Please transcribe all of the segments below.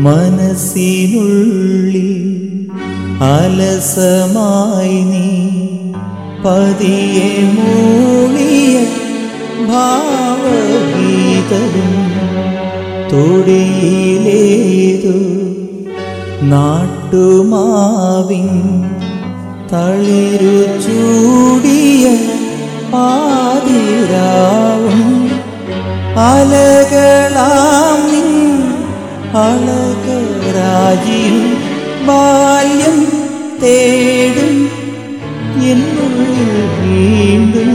മനസ്സിനുള്ളിൽ അലസമായി നീ പതിയെ മൂളിയ ഭാവഗീതവും തൊടിയിലേതു നാട്ടുമാവിൻ തളിരു ചൂടിയ പാതിരാവും അലകളാം നിൻ അളകരാജിയും ബാല്യം തേടും എന്നുള്ളിൽ വീണ്ടും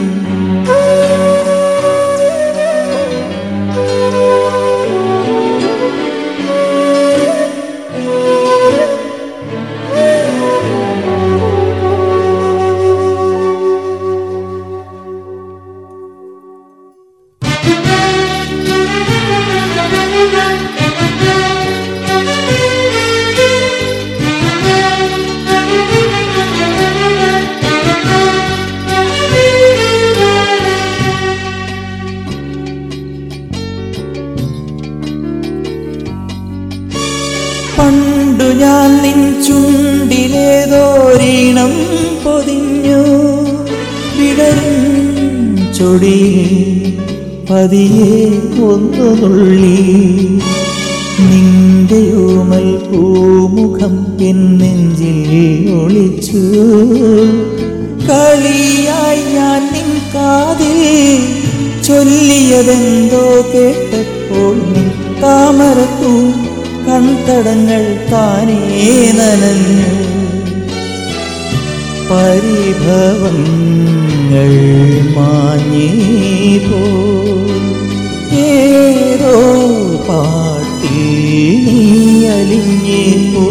പണ്ടു ഞാൻ നിൻ ചുണ്ടിലേതോരീണം പൊതിഞ്ഞു വിടരും ചൊടി പതിയെ ഒന്നു നുള്ളി നിന്റെ ഓമൽ പൂമുഖം എൻ നെഞ്ചിൽ ഒളിച്ചു കളിയായി ഞാൻ നിൻ കാതിൽ ചൊല്ലിയതെന്തോ കേട്ടപ്പോൾ നിൻ താമരപ്പൂ കൺതടങ്ങൾ താനേ നനഞ്ഞു പരിഭവങ്ങൾ മാഞ്ഞേ പോ ഏതോ പാട്ടിൽ നീ അലിഞ്ഞേ പോ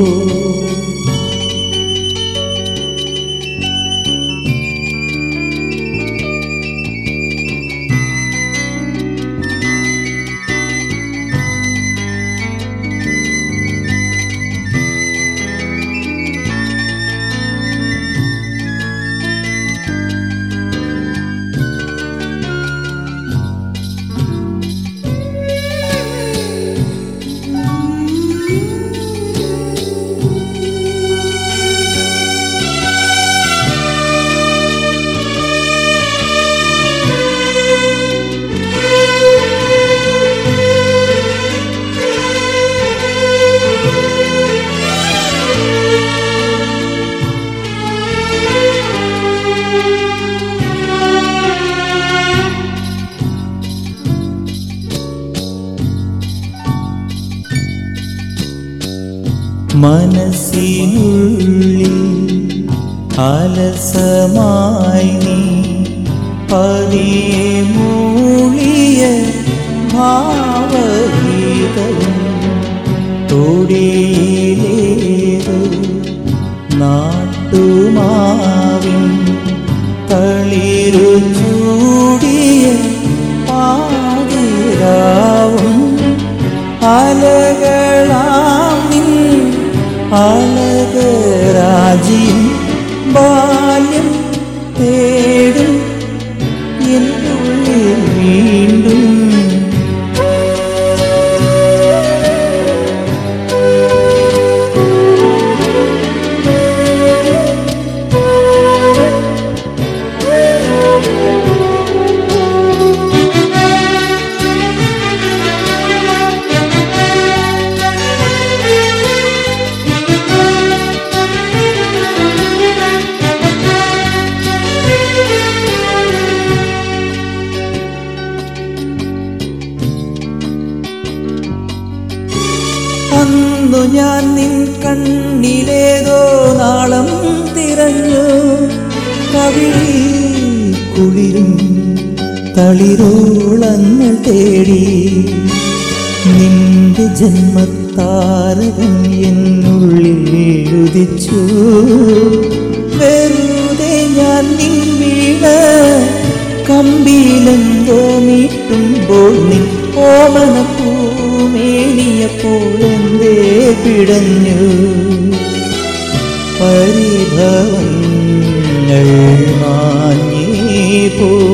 മനസ്സിനുള്ളിൽ അലസമായി നീ പതിയെ മൂളിയ ഭാവഗീതവും തൊടിയിലേതു നാട്ടുമാവിൻ തളിരു ചൂടിയ പാതിരാവും അലകളാം നിൻ അലകരാജിയും ബാല്യം തേടും എന്നുള്ളിൽ വീണ്ടും അന്നു ഞാൻ നിൻ കണ്ണിലേതോ നാളം തിരഞ്ഞു കവിളിൽ കുളിരും തളിരോളങ്ങൾ തേടി നിന്റെ ജന്മത്താരകം എന്നുള്ളിൽ ഉദിച്ചു വെറുതെ ഞാൻ നിൻ വീണ കമ്പിയിലെന്തോ മീട്ടുമ്പോൾ നിൻ ഓമന പൂമേനിയപ്പോൾ എന്തേ പിടഞ്ഞു പരിഭവങ്ങൾ മാഞ്ഞേ പോ